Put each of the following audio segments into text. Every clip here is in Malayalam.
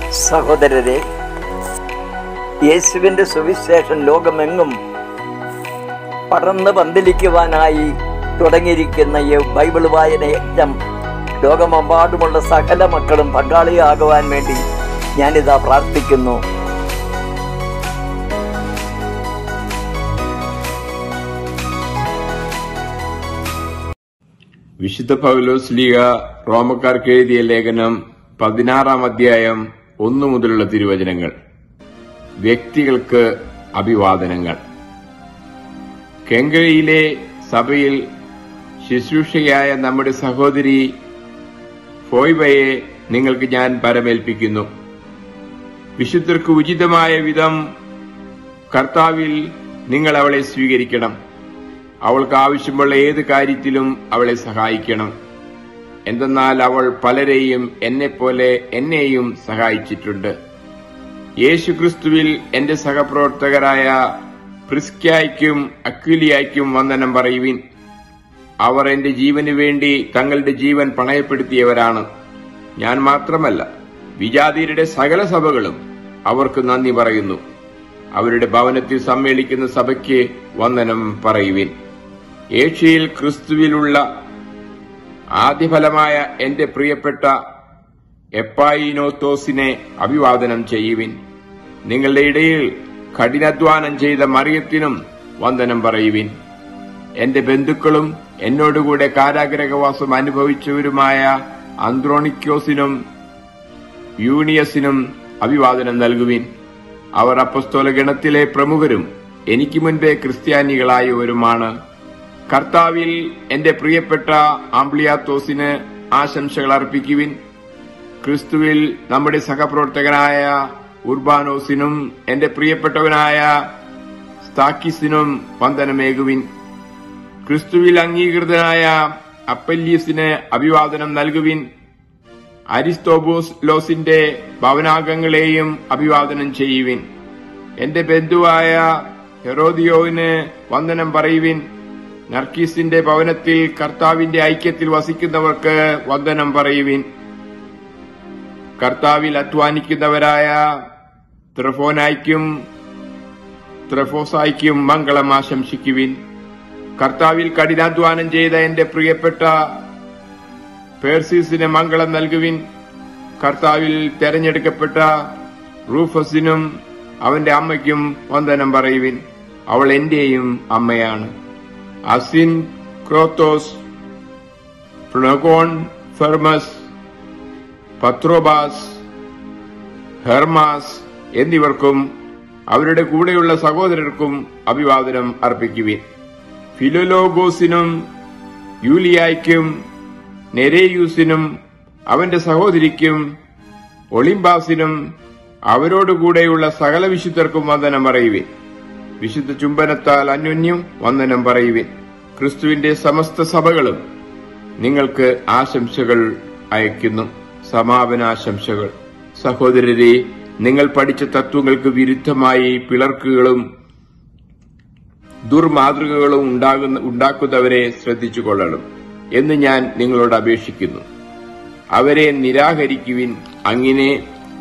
സഹോദരരെ യേശുവിൻ്റെ സുവിശേഷം ലോകമെങ്ങും പടർന്ന് പന്തലിക്കുവാനായി തുടങ്ങിയിരിക്കുന്ന ഈ ബൈബിൾ വായന യജ്ഞം ലോകമെമ്പാടുമുള്ള സകല മക്കളും പങ്കാളിയാകുവാൻ വേണ്ടി ഞാനിതാ പ്രാർത്ഥിക്കുന്നു വിശുദ്ധ പൗലോസ് ലീഗ റോമക്കാർക്ക് എഴുതിയ ലേഖനം പതിനാറാം അധ്യായം ഒന്നു മുതലുള്ള തിരുവചനങ്ങൾ വ്യക്തികൾക്ക് അഭിവാദനങ്ങൾ കെങ്കയിലെ സഭയിൽ ശുശ്രൂഷയായ നമ്മുടെ സഹോദരി ഫോയ്ബയെ നിങ്ങൾക്ക് ഞാൻ പരമേൽപ്പിക്കുന്നു വിശുദ്ധർക്ക് ഉചിതമായ വിധം കർത്താവിൽ നിങ്ങൾ അവളെ സ്വീകരിക്കണം അവൾക്ക് ആവശ്യമുള്ള ഏത് കാര്യത്തിലും അവളെ സഹായിക്കണം എന്തെന്നാൽ അവൾ പലരെയും എന്നെപ്പോലെ എന്നെയും സഹായിച്ചിട്ടുണ്ട് യേശുക്രിസ്തുവിൽ എന്റെ സഹപ്രവർത്തകരായ പ്രിസ്ക്യായ്ക്കും അക്വിലിയായ്ക്കും വന്ദനം പറയുവിൻ അവർ എന്റെ ജീവന് വേണ്ടി തങ്ങളുടെ ജീവൻ പണയപ്പെടുത്തിയവരാണ് ഞാൻ മാത്രമല്ല വിജാതിയരുടെ സകല സഭകളും അവർക്ക് നന്ദി പറയുന്നു അവരുടെ ഭവനത്തിൽ സമ്മേളിക്കുന്ന സഭയ്ക്ക് വന്ദനം പറയുവിൻ ഏഷ്യയിൽ ക്രിസ്തുവിലുള്ള ആദ്യഫലമായ എന്റെ പ്രിയപ്പെട്ട എപ്പായിനോത്തോസിനെ അഭിവാദനം ചെയ്യുവിൻ നിങ്ങളുടെ ഇടയിൽ കഠിനാധ്വാനം ചെയ്ത മറിയത്തിനും വന്ദനം പറയുവിൻ എന്റെ ബന്ധുക്കളും എന്നോടുകൂടെ കാരാഗ്രഹവാസം അനുഭവിച്ചവരുമായ അന്ത്രോണിക്കോസിനും യൂണിയസിനും അഭിവാദനം നൽകുവിൻ അവർ അപ്പസ്തോല ഗണത്തിലെ പ്രമുഖരും എനിക്ക് മുൻപേ ക്രിസ്ത്യാനികളായവരുമാണ് കർത്താവിൽ എന്റെ പ്രിയപ്പെട്ട ആംബ്ലിയാത്തോസിന് ആശംസകൾ അർപ്പിക്കുവിൻ ക്രിസ്തുവിൽ നമ്മുടെ സഹപ്രവർത്തകനായ ഉർബാനോസിനും എന്റെ പ്രിയപ്പെട്ടവനായ സ്താക്കിസിനും വന്ദനമേകുവിൻ ക്രിസ്തുവിൽ അംഗീകൃതനായ അപ്പല്യസിന് അഭിവാദനം നൽകുവിൻ അരിസ്തോബോസ് ലോസിന്റെ ഭവനാംഗങ്ങളെയും അഭിവാദനം ചെയ്യുവിൻ എന്റെ ബന്ധുവായ ഹെറോദിയോവിന് വന്ദനം പറയുവിൻ നർക്കീസിന്റെ ഭവനത്തിൽ കർത്താവിന്റെ ഐക്യത്തിൽ വസിക്കുന്നവർക്ക് വന്ദനം പറയുവിൻ കർത്താവിൽ അധ്വാനിക്കുന്നവരായ ത്രഫോനായ്ക്കും ത്രഫോസായ്ക്കും മംഗളം ആശംസിക്കുവിൻ കർത്താവിൽ കഠിനാധ്വാനം ചെയ്ത എന്റെ പ്രിയപ്പെട്ട പേർസീസിന് മംഗളം നൽകുവിൻ കർത്താവിൽ തെരഞ്ഞെടുക്കപ്പെട്ട റൂഫസിനും അവന്റെ അമ്മയ്ക്കും വന്ദനം പറയുവിൻ അവൾ എന്റെയും അമ്മയാണ് അസിൻ ക്രോത്തോസ് പ്രണഗോൺ ഫെർമസ് പത്രോബാസ് ഹെർമാസ് എന്നിവർക്കും അവരുടെ കൂടെയുള്ള സഹോദരർക്കും അഭിവാദനം അർപ്പിക്കുവിൻ ഫിലോലോഗോസിനും യൂലിയായ്ക്കും നെരേയൂസിനും അവന്റെ സഹോദരിക്കും ഒളിംബാസിനും അവരോടുകൂടെയുള്ള സകല വിശുദ്ധർക്കും വന്ദനം പറയുവിൻ വിശുദ്ധ ചുംബനത്താൽ അന്യോന്യം വന്ദനം പറയുവിൻ ക്രിസ്തുവിന്റെ സമസ്ത സഭകളും നിങ്ങൾക്ക് ആശംസകൾ അയക്കുന്നു സമാപനാശംസകൾ സഹോദരരെ നിങ്ങൾ പഠിച്ച തത്വങ്ങൾക്ക് വിരുദ്ധമായി പിളർക്കുകളും ദുർമാതൃകകളും ഉണ്ടാകുന്ന ഉണ്ടാക്കുന്നവരെ ശ്രദ്ധിച്ചുകൊള്ളണം എന്ന് ഞാൻ നിങ്ങളോട് അപേക്ഷിക്കുന്നു അവരെ നിരാകരിക്കുവിൻ അങ്ങനെ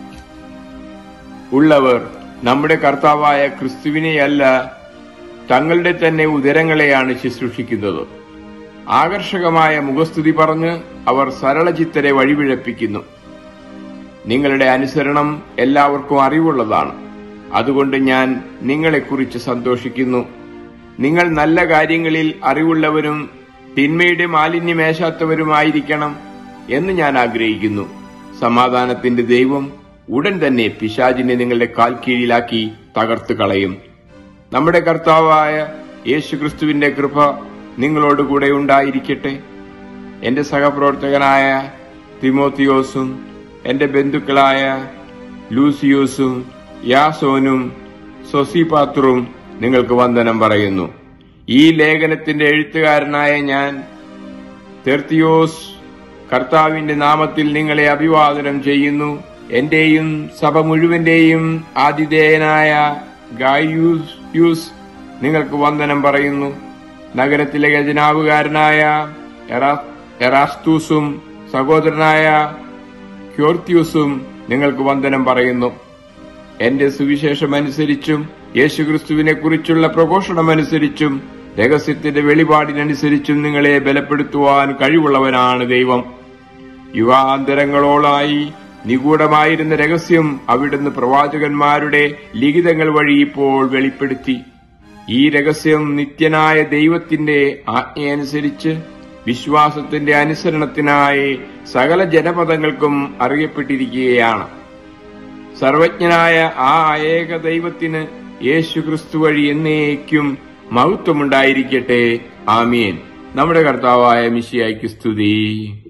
ഉള്ളവർ നമ്മുടെ കർത്താവായ ക്രിസ്തുവിനെയല്ല തങ്ങളുടെ തന്നെ ഉദരങ്ങളെയാണ് ശുശ്രൂഷിക്കുന്നത് ആകർഷകമായ മുഖസ്തുതി പറഞ്ഞ് അവർ സരളചിത്തരെ വഴിപിഴപ്പിക്കുന്നു നിങ്ങളുടെ അനുസരണം എല്ലാവർക്കും അറിവുള്ളതാണ് അതുകൊണ്ട് ഞാൻ നിങ്ങളെക്കുറിച്ച് സന്തോഷിക്കുന്നു നിങ്ങൾ നല്ല കാര്യങ്ങളിൽ അറിവുള്ളവരും തിന്മയുടെ മാലിന്യമേശാത്തവരുമായിരിക്കണം എന്ന് ഞാൻ ആഗ്രഹിക്കുന്നു സമാധാനത്തിന്റെ ദൈവം ഉടൻ തന്നെ പിശാചിനെ നിങ്ങളുടെ കാൽ കീഴിലാക്കി തകർത്തു കളയും നമ്മുടെ കർത്താവായ യേശുക്രിസ്തുവിന്റെ കൃപ നിങ്ങളോടുകൂടെ ഉണ്ടായിരിക്കട്ടെ എന്റെ സഹപ്രവർത്തകനായ തിമോത്തിയോസും എന്റെ ബന്ധുക്കളായ ലൂസിയോസും യാസോനും സൊസിപാത്രും നിങ്ങൾക്ക് വന്ദനം പറയുന്നു ഈ ലേഖനത്തിന്റെ എഴുത്തുകാരനായ ഞാൻ തെർത്തിയോസ് കർത്താവിന്റെ നാമത്തിൽ നിങ്ങളെ അഭിവാദനം ചെയ്യുന്നു എന്റെയും സഭ മുഴുവന്റെയും ആതിഥേയനായ ഗായൂസ് യൂസ് നിങ്ങൾക്ക് വന്ദനം പറയുന്നു നഗരത്തിലെ ഖജനാവുകാരനായ എറാ- എറാസ്തൂസും സഹോദരനായ ക്യോർത്തിയൂസും നിങ്ങൾക്ക് വന്ദനം പറയുന്നു എന്റെ സുവിശേഷമനുസരിച്ചും യേശുക്രിസ്തുവിനെ കുറിച്ചുള്ള പ്രഘോഷണമനുസരിച്ചും രഹസ്യത്തിന്റെ വെളിപാടിനനുസരിച്ചും നിങ്ങളെ ബലപ്പെടുത്തുവാൻ കഴിവുള്ളവനാണ് ദൈവം യുവാന്തരങ്ങളോളായി നിഗൂഢമായിരുന്ന രഹസ്യം അവിടുന്ന് പ്രവാചകന്മാരുടെ ലിഖിതങ്ങൾ വഴി ഇപ്പോൾ വെളിപ്പെടുത്തി ഈ രഹസ്യം നിത്യനായ ദൈവത്തിന്റെ ആജ്ഞയനുസരിച്ച് വിശ്വാസത്തിന്റെ അനുസരണത്തിനായി സകല ജനപദങ്ങൾക്കും അറിയപ്പെട്ടിരിക്കുകയാണ് സർവജ്ഞനായ ആ ഏക ദൈവത്തിന് യേശു ക്രിസ്തു വഴി എന്നേക്കും മഹത്വമുണ്ടായിരിക്കട്ടെ ആമീൻ നമ്മുടെ കർത്താവായ മിശിയായ്ക്ക് സ്തുതി